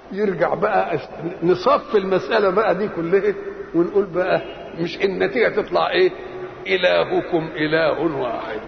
يرجع بقى نصفي المسألة بقى دي كلها ونقول بقى مش النتيجة تطلع ايه إلهكم إله واحد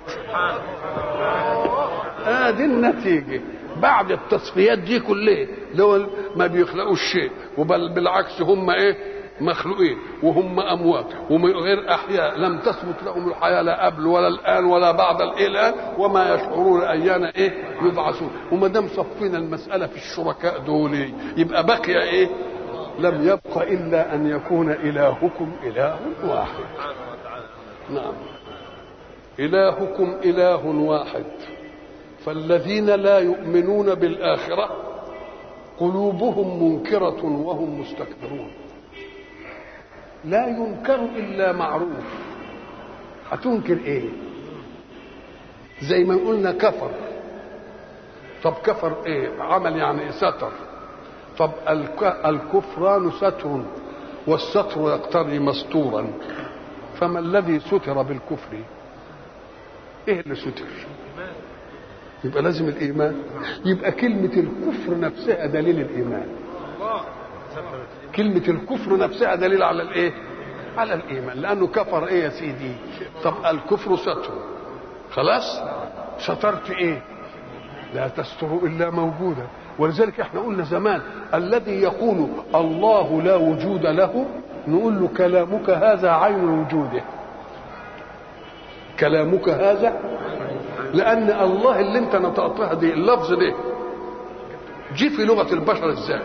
آه دي النتيجة بعد التصفيات دي كلها لو ما بيخلقوش شيء وبل بالعكس هم ايه مخلوقين وهم اموات وهم غير احياء لم تثبت لهم الحياه لا قبل ولا الان ولا بعد الان وما يشعرون ايان ايه يبعثون وما دام صفينا المساله في الشركاء دول يبقى بقي ايه لم يبق الا ان يكون الهكم اله واحد نعم الهكم اله واحد فالذين لا يؤمنون بالاخره قلوبهم منكره وهم مستكبرون لا ينكر الا معروف هتنكر ايه زي ما قلنا كفر طب كفر ايه عمل يعني ستر طب الكفران ستر والستر يقتضي مستورا فما الذي ستر بالكفر ايه اللي ستر يبقى لازم الايمان يبقى كلمه الكفر نفسها دليل الايمان كلمة الكفر نفسها دليل على الايه؟ على الايمان لانه كفر ايه يا سيدي؟ طب الكفر ستر خلاص؟ سترت ايه؟ لا تستر الا موجودا ولذلك احنا قلنا زمان الذي يقول الله لا وجود له نقول له كلامك هذا عين وجوده كلامك هذا لان الله اللي انت نطقتها دي اللفظ ده جه في لغه البشر ازاي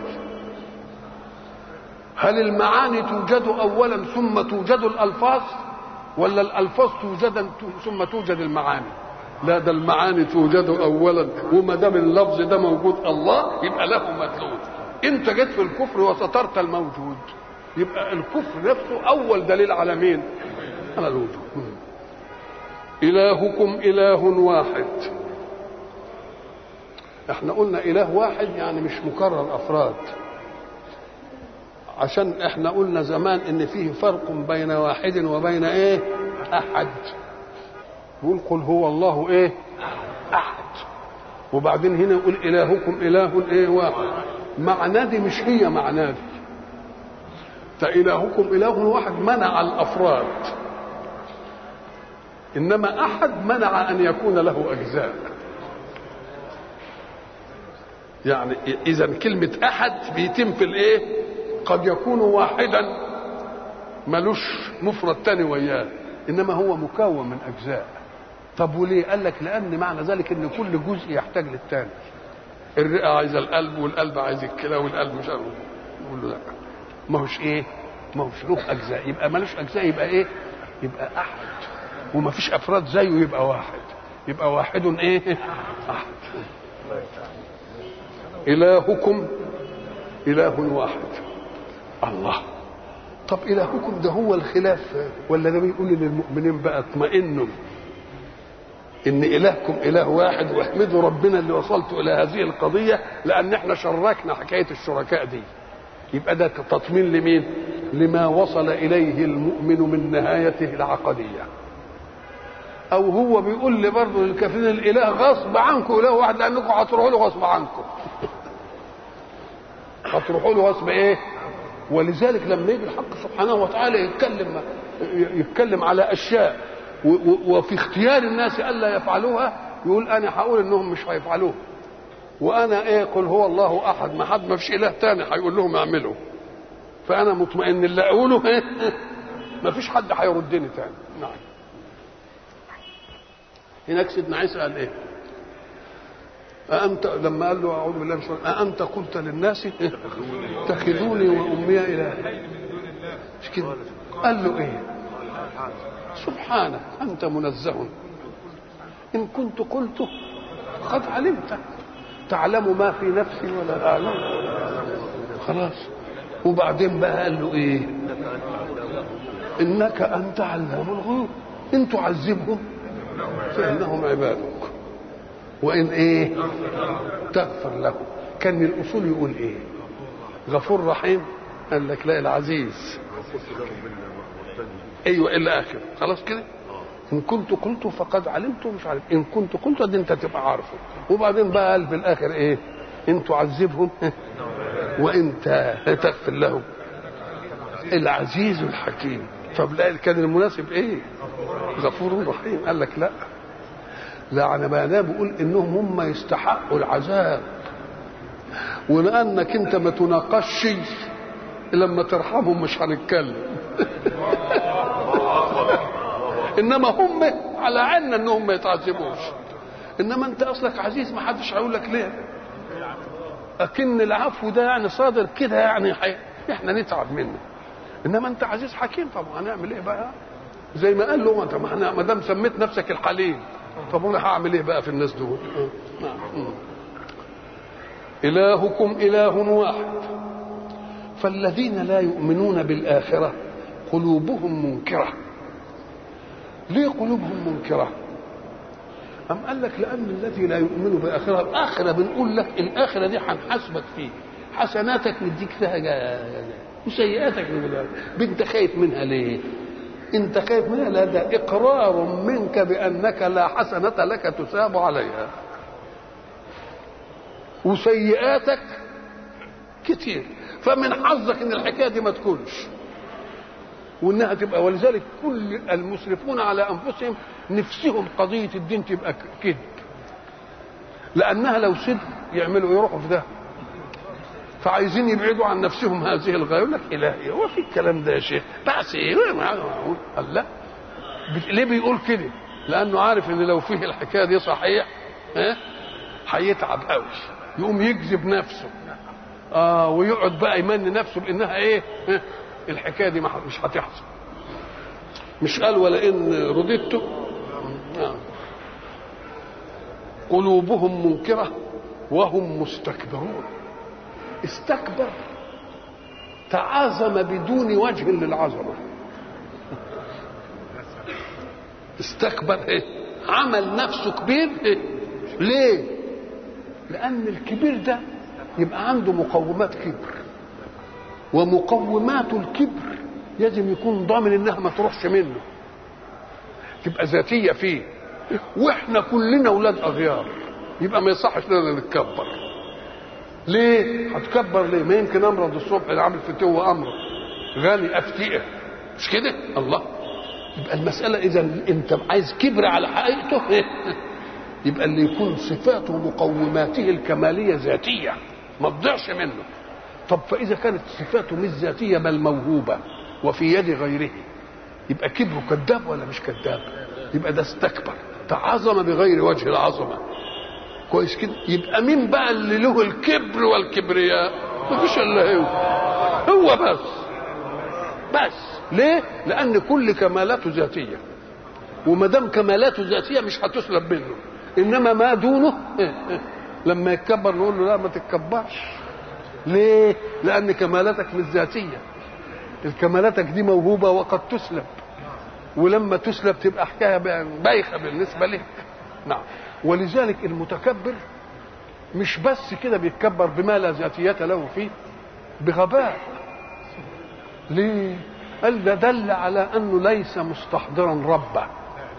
هل المعاني توجد اولا ثم توجد الالفاظ ولا الالفاظ توجد ثم توجد المعاني لا ده المعاني توجد اولا وما دام اللفظ ده موجود الله يبقى له مدلول انت جيت في الكفر وسترت الموجود يبقى الكفر نفسه اول دليل على مين على الوجود الهكم اله واحد احنا قلنا اله واحد يعني مش مكرر افراد عشان احنا قلنا زمان ان فيه فرق بين واحد وبين ايه احد يقول قل هو الله ايه احد وبعدين هنا يقول الهكم اله ايه واحد معناه دي مش هي معناه دي فإلهكم إله واحد منع الأفراد إنما أحد منع أن يكون له أجزاء يعني إذا كلمة أحد بيتم في الإيه؟ قد يكون واحدا ملوش مفرد تاني وياه إنما هو مكون من أجزاء طب وليه؟ قال لك لأن معنى ذلك إن كل جزء يحتاج للتاني الرئة عايزة القلب والقلب عايز الكلى والقلب مش عارف يقول له لا ما هوش ايه ما هوش له اجزاء يبقى ملوش اجزاء يبقى ايه يبقى احد وما فيش افراد زيه يبقى واحد يبقى واحد ايه احد الهكم اله واحد الله طب الهكم ده هو الخلاف ولا ده بيقول للمؤمنين بقى اطمئنوا ان الهكم اله واحد واحمدوا ربنا اللي وصلتوا الى هذه القضيه لان احنا شركنا حكايه الشركاء دي يبقى ده تطمين لمين لما وصل اليه المؤمن من نهايته العقديه او هو بيقول لي برضه للكافرين الاله غصب عنكم اله واحد لانكم هتروحوا له غصب عنكم هتروحوا له غصب ايه ولذلك لما يجي الحق سبحانه وتعالى يتكلم يتكلم على اشياء وفي اختيار الناس الا يفعلوها يقول انا هقول انهم مش هيفعلوها وانا ايه قل هو الله احد ما حد ما فيش اله تاني هيقول لهم اعملوا فانا مطمئن اللي اقوله ايه ما فيش حد هيردني تاني نعم هناك سيدنا عيسى قال ايه أأنت لما قال له أعوذ بالله من الشيطان أأنت قلت للناس اتخذوني وأمي إلهين مش كده قال له إيه سبحانك أنت منزه إن كنت قلته قد علمت تعلم ما في نفسي ولا أعلم خلاص وبعدين بقى قال له إيه إنك أنت علام الغيوب إن تعذبهم فإنهم عبادك وإن إيه تغفر لهم كان الأصول يقول إيه غفور رحيم قال لك لا العزيز ايوه الى اخره خلاص كده ان كنت قلت فقد علمت مش عارف ان كنت قلت دي انت تبقى عارفه وبعدين بقى قال في الاخر ايه ان تعذبهم وانت تغفر لهم العزيز الحكيم طب لا كان المناسب ايه غفور رحيم قال لك لا لا انا ما بقول انهم هم يستحقوا العذاب ولانك انت ما تناقشش لما ترحمهم مش هنتكلم انما هم على عنا انهم ما يتعذبوش انما انت اصلك عزيز ما حدش هيقول لك ليه اكن العفو ده يعني صادر كده يعني حي... احنا نتعب منه انما انت عزيز حكيم طب هنعمل ايه بقى زي ما قال له انت ما دام سميت نفسك الحليم طب انا هعمل ايه بقى في الناس دول نعم الهكم اله واحد فالذين لا يؤمنون بالاخره قلوبهم منكره ليه قلوبهم منكره أم قال لك لأن الذي لا يؤمن بالآخرة الآخرة بنقول لك الآخرة دي هنحاسبك فيه حسناتك نديك فيها جا- وسيئاتك نقول انت خايف منها ليه؟ انت خايف منها لا ده اقرار منك بانك لا حسنه لك تثاب عليها وسيئاتك كتير فمن حظك ان الحكايه دي ما تكونش وانها تبقى ولذلك كل المسرفون على انفسهم نفسهم قضيه الدين تبقى كذب لانها لو صدق يعملوا يروحوا في ده فعايزين يبعدوا عن نفسهم هذه الغايه يقول لك الهي هو في الكلام ده يا شيخ بس ايه قال لا ليه بيقول كده لانه عارف ان لو فيه الحكايه دي صحيح ها هيتعب قوي يقوم يجذب نفسه اه ويقعد بقى يمني نفسه بانها ايه ها؟ الحكايه دي مش هتحصل مش قال ولئن رددت آه. قلوبهم منكره وهم مستكبرون استكبر تعاظم بدون وجه للعظمه استكبر ايه عمل نفسه كبير ايه ليه لان الكبير ده يبقى عنده مقومات كبر ومقومات الكبر لازم يكون ضامن انها ما تروحش منه تبقى ذاتيه فيه واحنا كلنا اولاد اغيار يبقى ما يصحش لنا نتكبر ليه هتكبر ليه ما يمكن امرض الصبح اللي عامل فتوه امرض غني افتئه مش كده الله يبقى المساله اذا انت عايز كبر على حقيقته إيه؟ يبقى اللي يكون صفاته ومقوماته الكماليه ذاتيه ما تضيعش منه طب فاذا كانت صفاته مش ذاتيه بل موهوبه وفي يد غيره يبقى كبره كذاب ولا مش كذاب يبقى ده استكبر تعظم بغير وجه العظمه كويس كده يبقى مين بقى اللي له الكبر والكبرياء مفيش الا هو هو بس بس ليه لان كل كمالاته ذاتيه وما دام كمالاته ذاتيه مش هتسلب منه انما ما دونه لما يتكبر نقول له لا ما تتكبرش ليه لان كمالاتك مش ذاتيه الكمالاتك دي موهوبه وقد تسلب ولما تسلب تبقى حكايه بايخه بالنسبه لك نعم ولذلك المتكبر مش بس كده بيتكبر بما لا ذاتية له فيه بغباء ليه قال ده دل على انه ليس مستحضرا ربه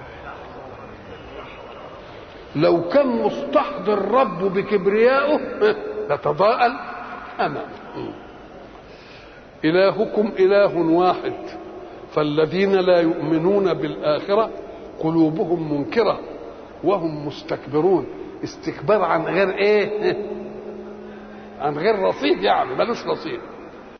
لو كان مستحضر ربه بكبريائه لتضاءل امامه الهكم اله واحد فالذين لا يؤمنون بالاخره قلوبهم منكره وهم مستكبرون استكبار عن غير ايه عن غير رصيد يعني ملوش رصيد